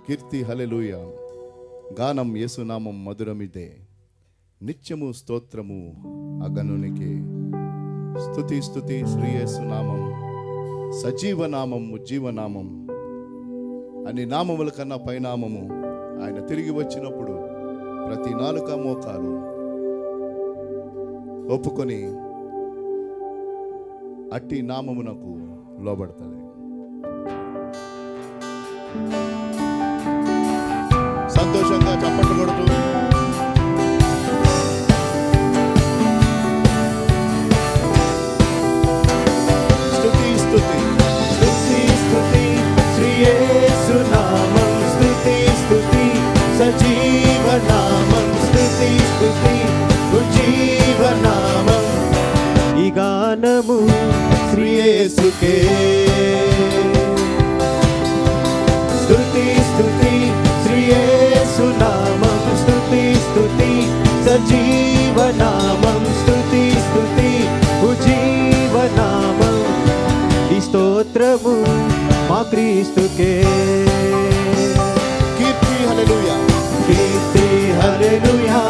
కీర్తి hallelujah గానం యేసునామం మధురమిదే నిత్యము స్తోత్రము అగనునికి స్తుతి స్తుతి శ్రీ యేసునామం సజీవనామం ఉజ్జీవనామం అన్ని నామముల కన్నా పైనామము ఆయన తిరిగి వచ్చినప్పుడు ప్రతి నాలుక మోకాలు ఒప్పుకొని అట్టి నామమునకు లోబడతది సంతోషంగా చప్పట్లు కొడుతూ స్తుతి స్తుతి స్తుతి స్తుతి శ్రీ యేసునామం స్తుతి స్తుతి సజీవనామం స్తుతి స్తుతి ఉజ్జీవనామం ఈ గానము శ్రీ యేసుకే స్తుతి స్తుతి శ్రీ యేసునామం స్తుతి స్తుతి సజీవనామం స్తుతి స్తుతి ఉజ్జీవనామం ఈ స్తోత్రము మా క్రీస్తుకే కీర్తి హల్లెలూయా కీర్తి హల్లెలూయా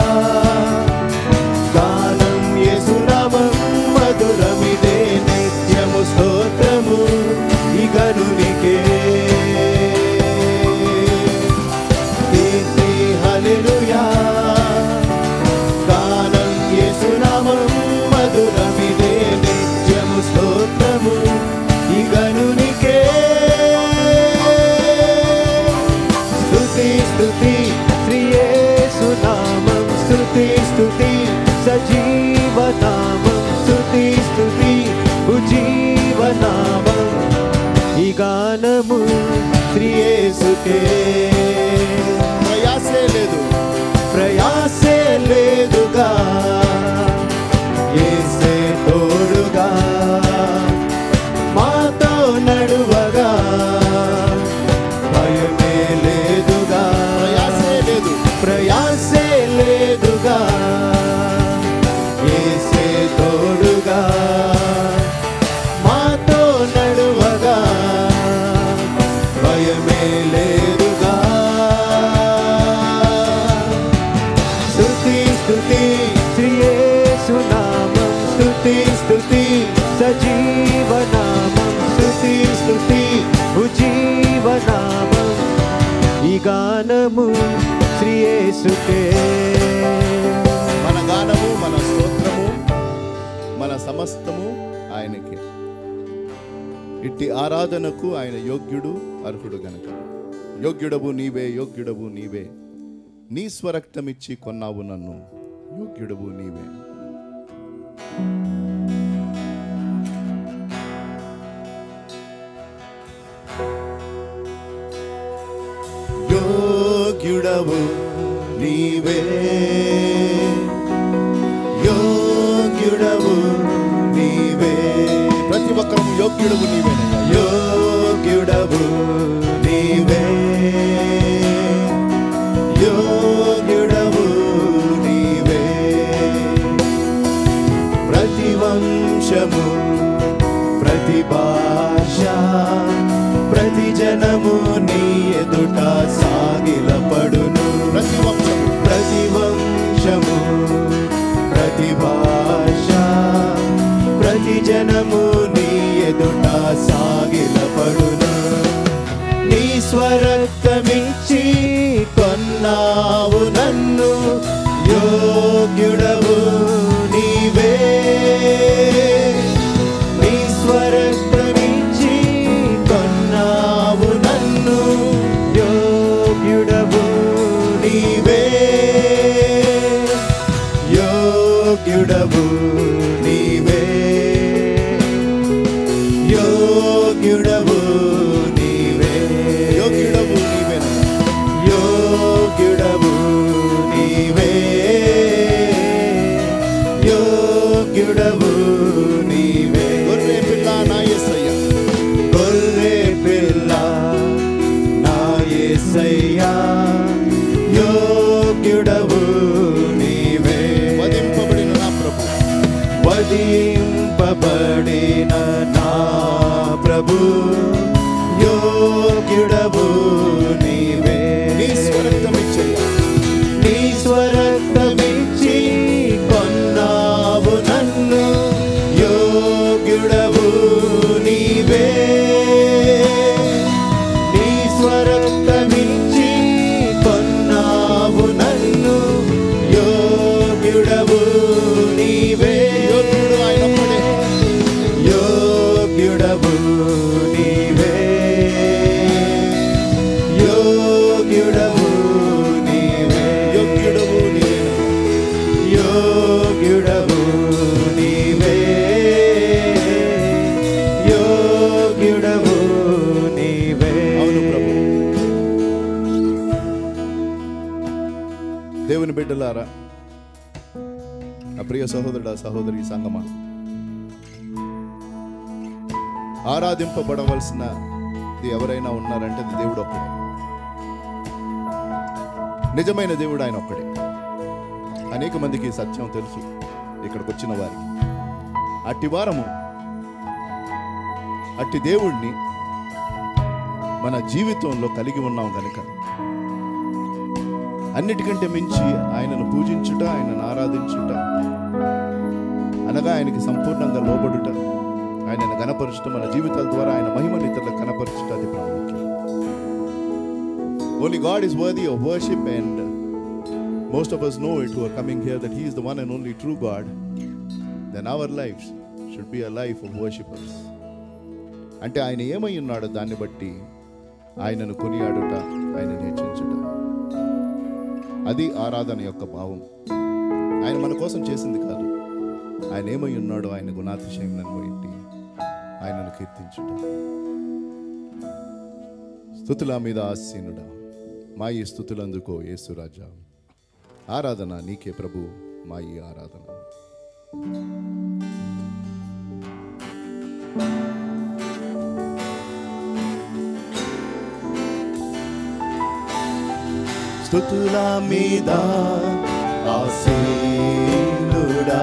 గానం యేసునామం మధురమిదే నిత్యము స్తోత్రము ఈ గనునికే కీర్తి హల్లెలూయా గానం యేసునామం మధురమిదే నిత్యము స్తోత్రము ఈ గనునికే స్తుతి స్తుతి శ్రీ యేసునామం స్తుతి స్తుతి సజీవనామం స్తుతి స్తుతి ఉజీవనామం ఈ గానము శ్రీ యేసుకే ప్రయాసే లేదు ప్రయాసే లేదుగా యేసే తోడుగా మాతో నడువగా భయమే లేదుగా ప్రయాసే లేదు ప్రయాసే లేదుగా యేసే తోడుగా మాతో నడువగా భయమే లేదుగా స్తుతి స్తుతి శ్రీ యేసునామం స్తుతి స్తుతి సజీవనామం స్తుతి స్తుతి ఉజీవనామం ఈ గానము శ్రీ యేసుకే మన గానము మన స్తోత్రము మన సమస్తము ఆయనకే ఇట్టి ఆరాధనకు ఆయన యోగ్యుడు అర్హుడు గనక యోగ్యుడవు నీవే యోగ్యుడవు నీవే నీ స్వరక్తమిచ్చి కొన్నావు నన్ను యోగ్యుడవు నీవే యోగ్యుడవు నీవే యోగ్యుడవు నీవే ప్రతి ఒక్కరము యోగ్యుడవు నీవేనయ్యా యోగ్యుడవు నీవే యోగ్యుడవు నీవే ప్రతి వంశము ప్రతి భాష ప్రతి జనము నీ ఎదుట సాగిలపడును ప్రతి వంశం ప్రతి వంశము ప్రతి భాష ప్రతి జనము నీ ఎదుట సాగిలపడును నీ స్వరక్తమిచ్చి కొన్నావు నన్ను యోగ్యుడవు నీవే నీ స్వరక్తమిచ్చి కొన్నావు నన్ను యోగ్యుడవు నీవే యోగ్యుడవు నీవే యోగ్యుడవు నీవే యోగ్యుడవు నీవేనయ్యా యోగ్యుడవు నీవే యోగ్యుడవు నీవే గొర్రె పిల్ల నా యేసయ్య గొర్రె పిల్ల నా యేసయ్యా యోగ్యుడవు నీవే వధింపబడిన నా ప్రభు వధింపబడిన నా ప్రభు యోగ్యుడవు నీవే యోగ్యుడవు నీవే యోగ్యుడవు నీవేనయ్యా యోగ్యుడవు నీవే యోగ్యుడవు నీవే అవును ప్రభు దేవుని బిడ్డలారా నా ప్రియ సహోదరుడా సహోదరి సంగమా ఆరాధింపబడవలసిన ఎవరైనా ఉన్నారంటే అది దేవుడు ఒక్కడే నిజమైన దేవుడు ఆయన ఒక్కడే అనేక మందికి ఈ సత్యం తెలుసు ఇక్కడికి వచ్చిన వారికి అట్టి వారము అట్టి దేవుణ్ణి మన జీవితంలో కలిగి ఉన్నాం కనుక అన్నిటికంటే మించి ఆయనను పూజించుట ఆయనను ఆరాధించుట అనగా ఆయనకి సంపూర్ణంగా లోబడుట ఆయనను గణపరచుట మన జీవితాల ద్వారా ఆయన మహిమని ఇతరులకు కనపరచుట అది ప్రాముఖ్యం only God is worthy of worship and most of us know it who are coming here that he is the one and only true God then our life should be a life of worshippers అంటే ఆయన ఏమై ఉన్నాడో దాన్ని బట్టి ఆయనను కొనియాడుట ఆయన నేర్చించుట అది ఆరాధన యొక్క భావం ఆయన మన కోసం చేసింది కాదు ఆయన ఏమై ఉన్నాడో ఆయన గుణాతిశయం బట్టి ఆయనను కీర్తించుట స్థుతుల మీద ఆసీనుడా మా ఈ స్థుతులందుకో యేసురాజా ఆరాధన నీకే ప్రభు మా ఈ ఆరాధన స్థుతుల మీద ఆసీనుడా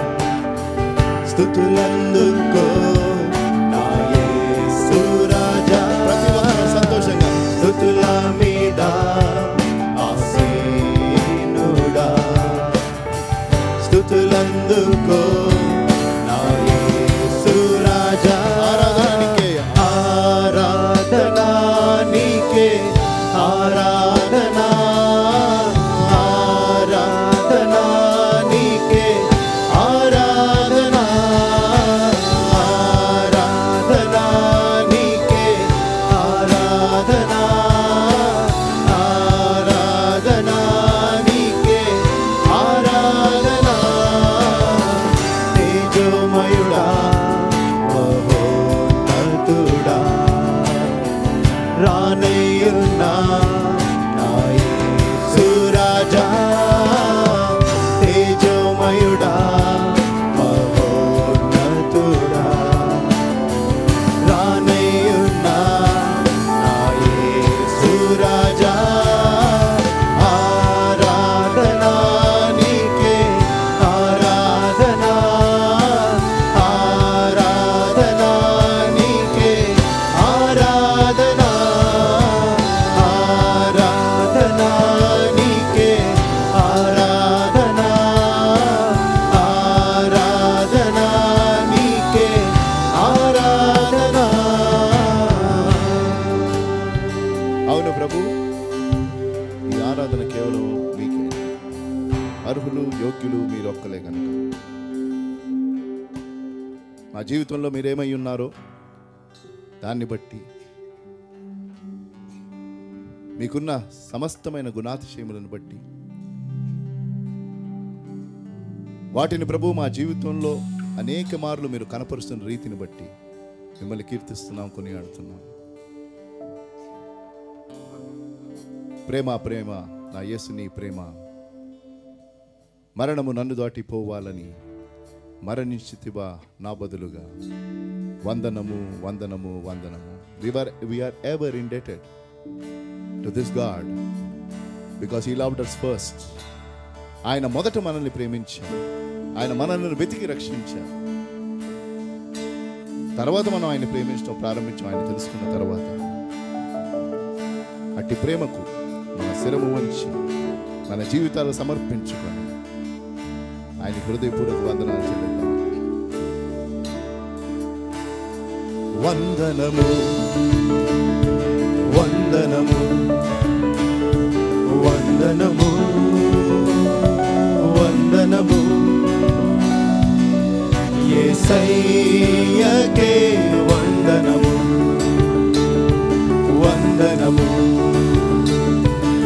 స్థుతులందుకో నా యేసురాజా ప్రతి వారం సంతోషంగా స్థుతుల మీద ఆసీనుడా స్థుతులందుకో నా యేసురాజా ఆరాధన నీకే ఆరాధన ఆరాధన నీకే ఆరాధన ఆరాధన నీకే ఆరాధన ఆరాధన నీకే ఆరాధన తేజోమయుడా మహోన్నతుడా రానయ్యున్నా సురాజా తేజోమయుడా మహోన్నతుడా రానయ్యున్నా సురాజా ఆరాధన నీకే ఆరాధన ఆరాధన నీకే ఆరాధన ఆరాధన నీకే ఆరాధన ఆరాధన నీకే ఆరాధన అవును ప్రభు ఈ ఆరాధన కేవలం మీకే అర్హులు యోగ్యులు మీరొక్కలే కనుక మా జీవితంలో మీరేమై ఉన్నారో దాన్ని బట్టి మీకున్న సమస్తమైన గుణాతిశయములను బట్టి వాటిని ప్రభు మా జీవితంలో అనేక మార్లు మీరు కనపరుస్తున్న రీతిని బట్టి మిమ్మల్ని కీర్తిస్తున్నాం కొనియాడుతున్నాం ప్రేమ ప్రేమ నా యేసుని ప్రేమ మరణము నన్ను దాటిపోవాలని మరణించితివా నా బదులుగా వందనము వందనము వందనము we are we are ever indebted to this God because he loved us first ఆయన మొదట మనల్ని ప్రేమించారు ఆయన మనల్ని వెతికి రక్షించారు తర్వాత మనం ఆయన ప్రేమించడం ప్రారంభించాం ఆయన తెలుసుకున్న తర్వాత అట్టి ప్రేమకు మన శిరము వంచి మన జీవితాలు సమర్పించుకొని ఆయన హృదయపూర్వక వందనాలు చెల్లిద్దాం వందనము వందనము వందనము వందనము యేసయ్యకే వందనము వందనము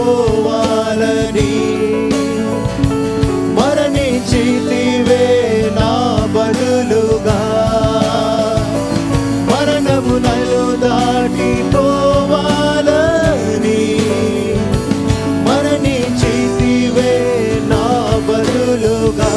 పోవాలని మరణించితివే నా బదులుగా మరణము నన్ను దాటిపోవాలని మరణించితివే నా బదులుగా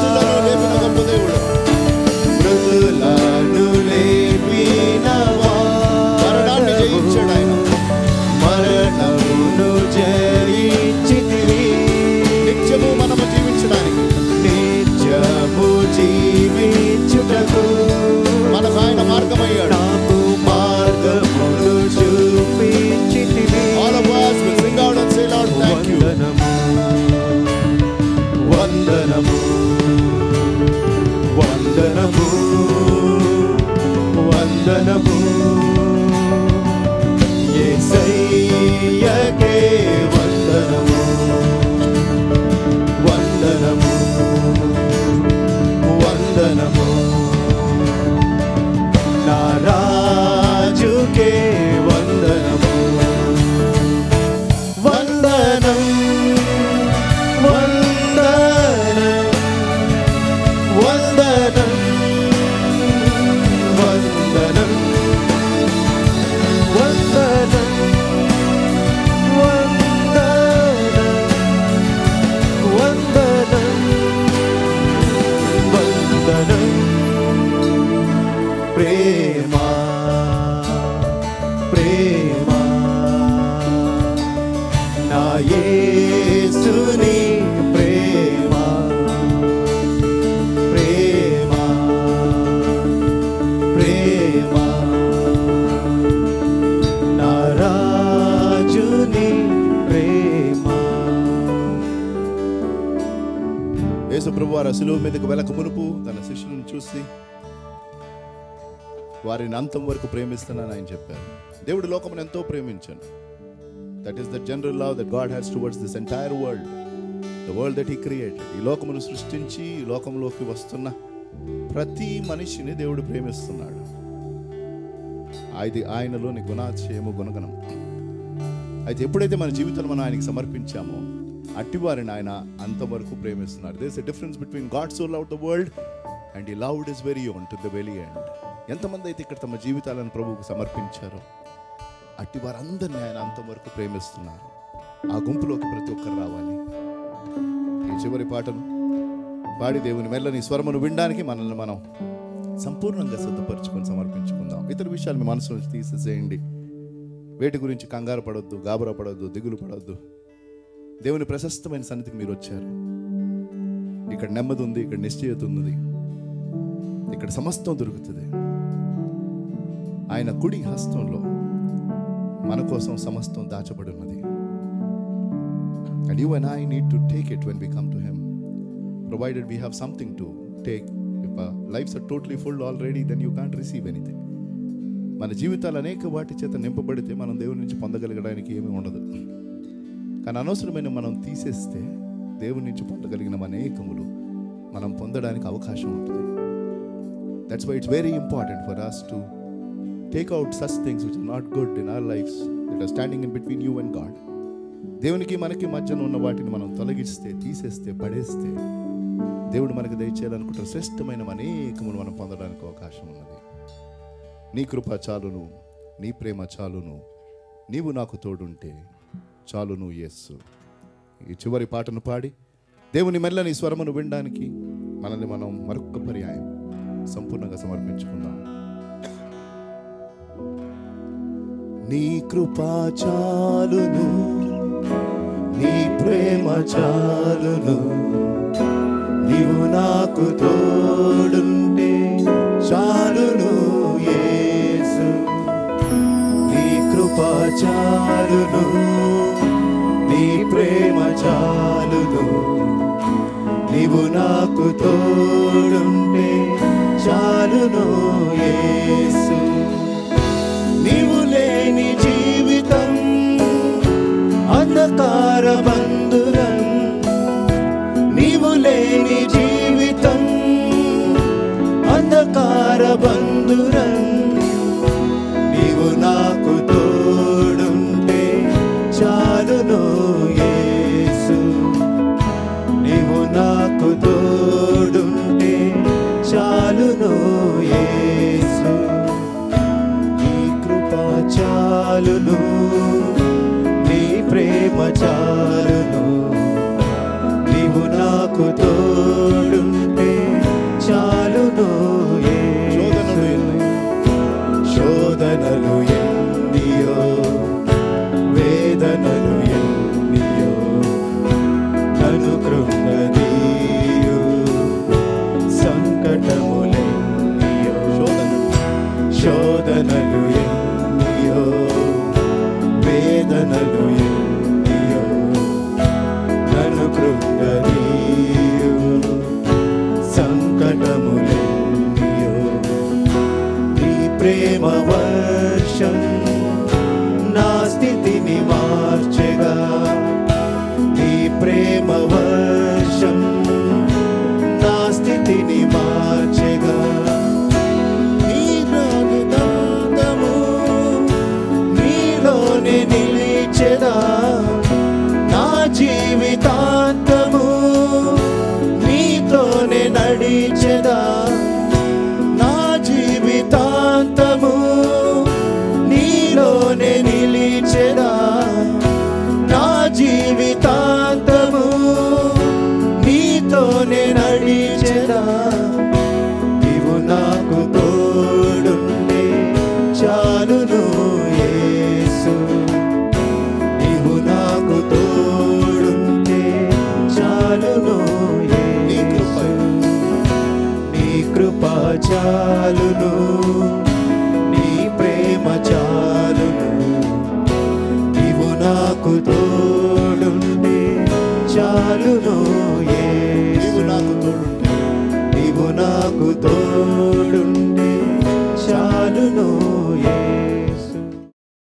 మృతులను లేపిన దేవుడు మృతులను లేపిన మరణాన్ని జయించాడు ఆయన మరణమును జయించితివి నిత్యము మనము జీవించడానికి నిత్యము జీవించుటకు మనకు ఆయన మార్గమయ్యాడు నాకు మార్గమును చూపించితివి All of us will sing out and say, Lord, thank you. వందనము వందనము వందనము వందనము యేసయ్యకే వందనము వందనము వందనము నా రాజుకే వందనము వందనం వందనం వందనం వందనం వందనం వందనం వందనం వందనం ప్రేమ ప్రేమ నా యేసుని ప్రేమ ప్రేమ ప్రేమ నా రాజుని ప్రేమ యేసు ప్రభు వారు శిలువ మీదకు వెళ్ళక మునుపు తన శిష్యులను చూసి వారిని అంతం వరకు ప్రేమిస్తున్నాను ఆయన చెప్పారు దేవుడు లోకమును ఎంతో ప్రేమించాను that is the general love that God has towards this entire world the world that he created ఈ లోకమును సృష్టించి ఈ లోకంలోకి వస్తున్న ప్రతి మనిషిని దేవుడు ప్రేమిస్తున్నాడు అది ఆయనలోని గుణాతిశయము గుణగణం అయితే ఎప్పుడైతే మన జీవితాన్ని మనం ఆయనకి సమర్పించామో అట్టివారిని ఆయన అంతవరకు ప్రేమిస్తున్నారు does a difference between God so love the world and he loved his very own to the very end ఎంతమంది అయితే ఇక్కడ తమ జీవితాలను ప్రభువుకు సమర్పించారో అట్టి వారందరినీ ఆయన అంతవరకు ప్రేమిస్తున్నారు ఆ గుంపులోకి ప్రతి ఒక్కరు రావాలి ఈ చివరి పాటను పాడి దేవుని మెల్లని స్వరమును వినడానికి మనల్ని మనం సంపూర్ణంగా సిద్ధపరచుకొని సమర్పించుకుందాం ఇతర విషయాలు మీ మనసు నుంచి తీసేసేయండి వేటి గురించి కంగారు పడొద్దు గాబరా పడొద్దు దిగులు పడొద్దు దేవుని ప్రశస్తమైన సన్నిధికి మీరు వచ్చారు ఇక్కడ నెమ్మది ఉంది ఇక్కడ నిశ్చయత ఉన్నది ఇక్కడ సమస్తం దొరుకుతుంది ఆయన కుడి హస్తంలో మన కోసం సమస్తం దాచబడి ఉన్నది and you and I need to take it when we come to him provided we have something to take if lives are totally full already then you can't receive anything మన జీవితాలు అనేక వాటి చేత నింపబడితే మనం దేవుని నుంచి పొందగలగడానికి ఏమీ ఉండదు కానీ అనవసరమైన మనం తీసేస్తే దేవుని నుంచి పొందగలిగిన అనేకములు మనం పొందడానికి అవకాశం ఉంటుంది that's why it's very important for us to take out such things which are not good in our lives that are standing in between you and God దేవునికి మనకి మధ్యన ఉన్న వాటిని మనం తొలగిస్తే తీసేస్తే పడేస్తే దేవుడు మనకు దయచేయాలనుకుంటున్న శ్రేష్టమైన అనేకములు మనం పొందడానికి అవకాశం ఉన్నది నీ కృప చాలును నీ ప్రేమ చాలును నీవు నాకు తోడుంటే చాలును యేస్సు ఈ చివరి పాటను పాడి దేవుని మెల్లని స్వరమును వినడానికి మనల్ని మనం మరొక పర్యాయం సంపూర్ణంగా సమర్పించుకుందాం నీ కృప చాలును నీ ప్రేమ చాలును నీవు నాకు తోడుంటే చాలును యేసు నీ కృప చాలును నీ ప్రేమ చాలును నీవు నాకు తోడుంటే చాలును యేసు నీవు లేని జీవితం అంధకార బంధురం నీవు లేని జీవితం అంధకార బంధురం నీవు నాకు తోడుంటే చాలును చాలును నీవు నాకు తోడుంటే చాలును శోధనలు యేసు. శోధనలు ఎన్నియో వేదనలు ఎన్నియో నన్ను కృంగదీయు సంకటములెన్నియో శోధనలు శోధనలు ఎన్నియో వేదనలు ఎన్నియో నన్ను కృంగదీయు సంకటములెన్నియో నీ ప్రేమ వర్షం నా స్థితిని మార్చెగా నీ ప్రేమ వర్షం నా స్థితిని మార్చెగా నీ రాగదంతము నీలోనే నిలిచెదా నా జీవితాంతము నీతోనే నడిచెదా నా జీవితాంతము నీలోనే నిలిచెదా నా జీవితాంతము నీతోనే నడిచెదా నీవు నాకు తోడుండే చాలును యేసు నీవు నాకు తోడుంటే చాలును నీ కృప. యేసు నీ కృప చాలును నీ ప్రేమ చాలును నీవు నాకు తోడుండే చాలును నీవు యేసు నాకు తోడుంటే నీవు నాకు తోడుండే చాలును యేసు